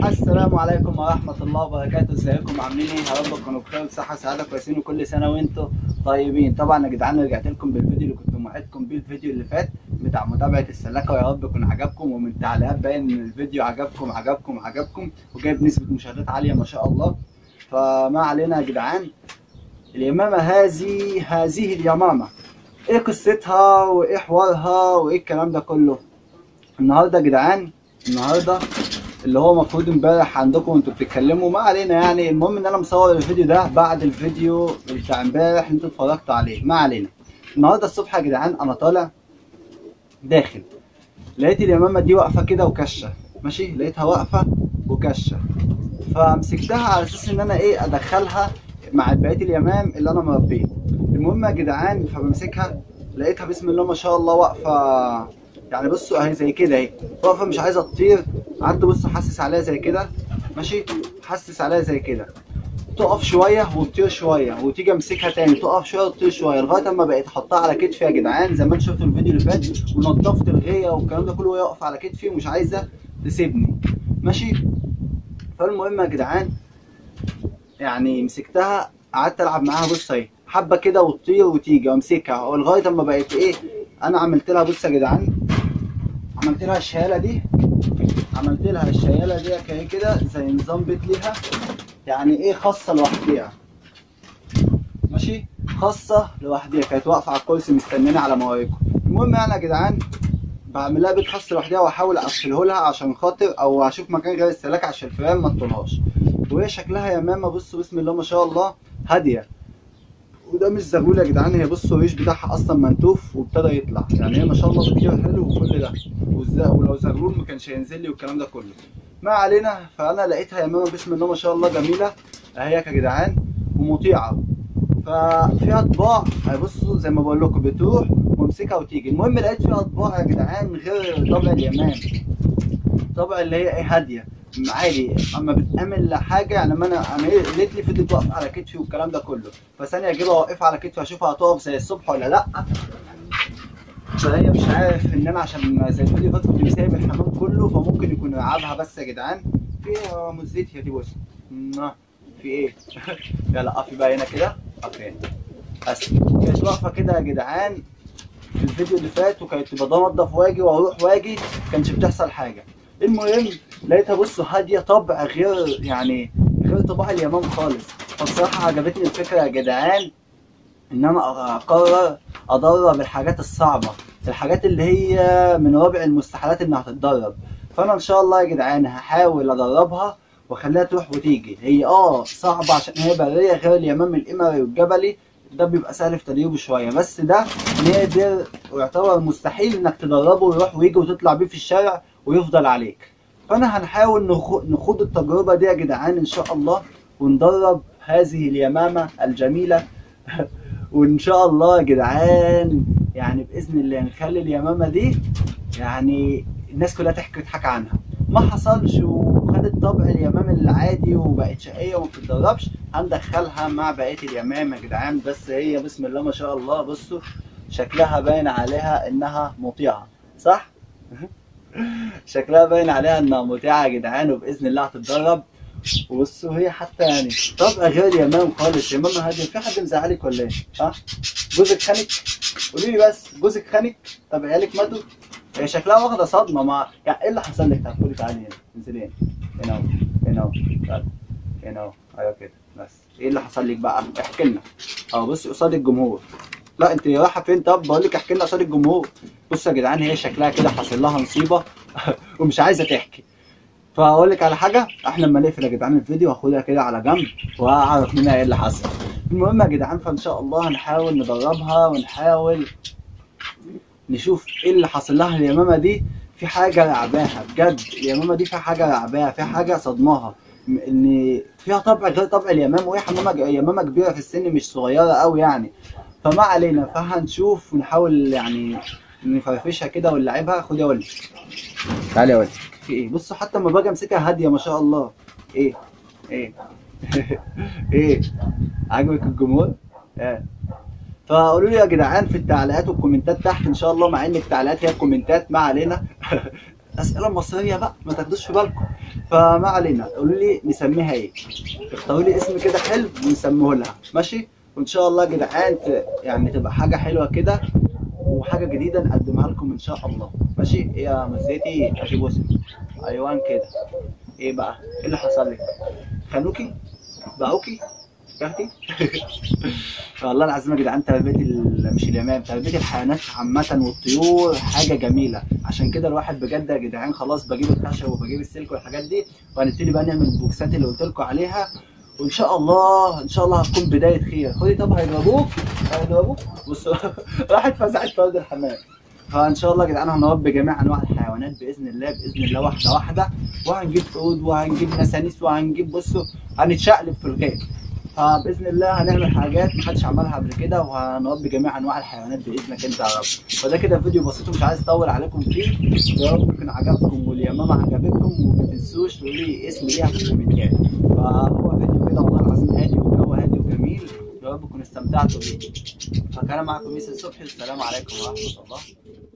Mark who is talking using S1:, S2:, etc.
S1: السلام عليكم ورحمة الله وبركاته ازيكم عاملين ايه يا رب تكونوا بخير وصحة وسعادة كويسين وكل سنة وانتم طيبين طبعا يا جدعان رجعت لكم بالفيديو اللي كنت موعدكم بيه الفيديو اللي فات بتاع متابعة السلاكة ويا رب يكون عجبكم ومن التعليقات باين ان الفيديو عجبكم عجبكم عجبكم وجايب نسبة مشاهدات عالية ما شاء الله فما علينا يا جدعان اليمامة هذه هذه اليمامة ايه قصتها وايه حوارها وايه الكلام ده كله النهارده يا جدعان النهارده اللي هو المفروض امبارح عندكم وانتوا بتتكلموا ما علينا يعني المهم ان انا مصور الفيديو ده بعد الفيديو بتاع امبارح اللي انتوا اتفرجتوا عليه ما علينا النهارده الصبح يا جدعان انا طالع داخل لقيت اليمامه دي واقفه كده وكشه ماشي لقيتها واقفه وكشه فمسكتها على اساس ان انا ايه ادخلها مع بقيه اليمام اللي انا مربيه المهم يا جدعان فبمسكها لقيتها بسم الله ما شاء الله واقفه يعني بصوا اهي زي كده اهي واقفه مش عايزه تطير قعدت بص حسس عليها زي كده ماشي حسس عليها زي كده تقف شويه وتطير شويه وتيجي امسكها تاني تقف شويه وتطير شويه لغايه اما بقيت احطها على كتفي يا جدعان زي ما انتم شفتوا الفيديو اللي فات ونضفت الغيه والكلام ده كله وهي واقفه على كتفي ومش عايزه تسيبني ماشي فالمهم يا جدعان يعني مسكتها قعدت العب معاها بص اهي حبه كده وتطير وتيجي وامسكها ولغايه اما بقيت ايه انا عملت لها بص يا جدعان عملت لها الشياله دي عملت لها الشياله دي كده كده زي نظام بيت ليها يعني ايه خاصه لوحديها ماشي خاصه لوحديها كانت واقفه على الكرسي مستنياني على مواعيدكم المهم يعني يا جدعان بعمل لها بيت خاص لوحديها واحاول اقفله لها عشان خاطر او اشوف مكان غير السلاك عشان الفئران ما تطولهاش وهي شكلها يا ماما بصوا بسم الله ما شاء الله هاديه وده مش زغلول يا جدعان هي بصوا الريش بتاعها اصلا منتوف وابتدى يطلع يعني هي ما شاء الله بتطير حلو وكل ده والز- ولو زغلول ما كانش هينزل لي والكلام ده كله ما علينا فانا لقيتها يا ماما بسم الله ما شاء الله جميله اهي يا جدعان ومطيعه ففيها طباع اهي بصوا زي ما بقول لكم بتروح وامسكها وتيجي المهم لقيت فيها طباع يا جدعان غير طبع اليمام طبع اللي هي ايه هاديه عادي اما بتعمل لحاجه يعني ما انا انا إيه قالت لي فضلت واقفه على كتفي والكلام ده كله فثانيه اجيبها واقفها على كتفي اشوفها هتقف زي الصبح ولا لا فهي مش عارف ان انا عشان زي الفيديو اللي فات كنت سايب الحمام كله فممكن يكون يلعبها بس يا جدعان في مزيت يا دي بص نا، في ايه يلا قفي بقى هنا كده قفي هنا بس كانت واقفه كده يا جدعان في الفيديو اللي فات وكانت بنضف واجي واروح واجي كانش بتحصل حاجه المهم لقيتها بصوا هاديه طبع غير يعني غير طباع اليمام خالص فبصراحه عجبتني الفكره يا جدعان ان انا اقرر ادرب الحاجات الصعبه الحاجات اللي هي من رابع المستحيلات انها تتدرب فانا ان شاء الله يا جدعان هحاول ادربها واخليها تروح وتيجي هي اه صعبه عشان هي بريه غير اليمام الامري والجبلي ده بيبقى سهل في تدريبه شويه بس ده نادر ويعتبر مستحيل انك تدربه ويروح ويجي وتطلع بيه في الشارع ويفضل عليك فانا هنحاول نخو- نخوض التجربه دي يا جدعان ان شاء الله وندرب هذه اليمامه الجميله وان شاء الله يا جدعان يعني باذن الله نخلي اليمامه دي يعني الناس كلها تحكي تضحك عنها ما حصلش وخدت طبع اليمام العادي وبقت شقيه وما بتتدربش هندخلها مع بقيه اليمام يا جدعان بس هي بسم الله ما شاء الله بصوا شكلها باين عليها انها مطيعه صح شكلها باين عليها انها مطيعه يا جدعان وباذن الله هتتدرب وبصوا هي حتى يعني طبع غير اليمام خالص يمام هادي في حد مزعلك ولا ايه؟ ها؟ جوزك خانك؟ قولي لي بس جوزك خانك؟ طب عيالك ماتوا؟ هي شكلها واخده صدمه ما يعني ايه اللي حصل لك؟ تعالي تعالي هنا انزلي هنا هنا اهو هنا اهو تعالي هنا اهو ايوه كده بس ايه اللي حصل لك بقى؟ احكي لنا اهو بصي قصاد الجمهور لا انت رايحه فين طب بقول لك احكي لنا قصاد الجمهور بصوا يا جدعان هي شكلها كده حاصل لها نصيبه ومش عايزه تحكي فاقول لك على حاجه احنا لما نقفل يا جدعان الفيديو هاخدها كده على جنب وهعرف منها ايه اللي حصل المهم يا جدعان فان شاء الله هنحاول ندربها ونحاول نشوف ايه اللي حصل لها اليمامه دي في حاجه لعباها بجد اليمامه دي فيها حاجه لعباها فيها حاجه صدماها م- ان فيها طبع غير طبع اليمام وهي حمامه ج- يمامه كبيره في السن مش صغيره قوي يعني فما علينا فهنشوف ونحاول يعني نفرفشها كده ونلعبها خد يا ولد تعالى يا ولد في ايه بصوا حتى لما باجي امسكها هاديه ما شاء الله ايه ايه ايه عجبك الجمهور؟ ايه فقولوا لي يا جدعان في التعليقات والكومنتات تحت ان شاء الله مع ان التعليقات هي الكومنتات ما علينا اسئله مصريه بقى ما تاخدوش في بالكم فما علينا قولوا لي نسميها ايه اختاروا لي اسم كده حلو ونسميه لها ماشي وان شاء الله يا جدعان ت- يعني تبقى حاجه حلوه كده وحاجه جديده نقدمها لكم ان شاء الله ماشي ايه يا مزيتي اجيب اسم ايوان كده ايه بقى ايه اللي حصل لك خانوكي باعوكي كارتي والله العظيم يا جدعان تربيه ال- مش اليمام تربيه الحيوانات عامه والطيور حاجه جميله عشان كده الواحد بجد يا جدعان خلاص بجيب الخشب وبجيب السلك والحاجات دي وهنبتدي بقى نعمل البوكسات اللي قلت لكم عليها وان شاء الله ان شاء الله هتكون بدايه خير خدي طب هيضربوك هيضربوك بصوا راحت فزعت في ارض الحمام فان شاء الله يا جدعان هنربي بجميع انواع الحيوانات باذن الله باذن الله واحده واحده وهنجيب قرود وهنجيب نسانيس وهنجيب بصوا هنتشقلب في الغيط فباذن الله هنعمل حاجات محدش عملها قبل كده وهنربي جميع انواع الحيوانات باذنك انت يا رب فده كده فيديو بسيط ومش عايز اطول عليكم فيه يا رب يكون عجبكم واليمامه عجبتكم وما تنسوش تقولوا لي اسم ليها في الكومنتات فهو فيديو كده والله العظيم هادي والجو هادي وجميل يا رب تكونوا استمتعتوا بيه فكان معكم يوسف صبحي والسلام عليكم ورحمه الله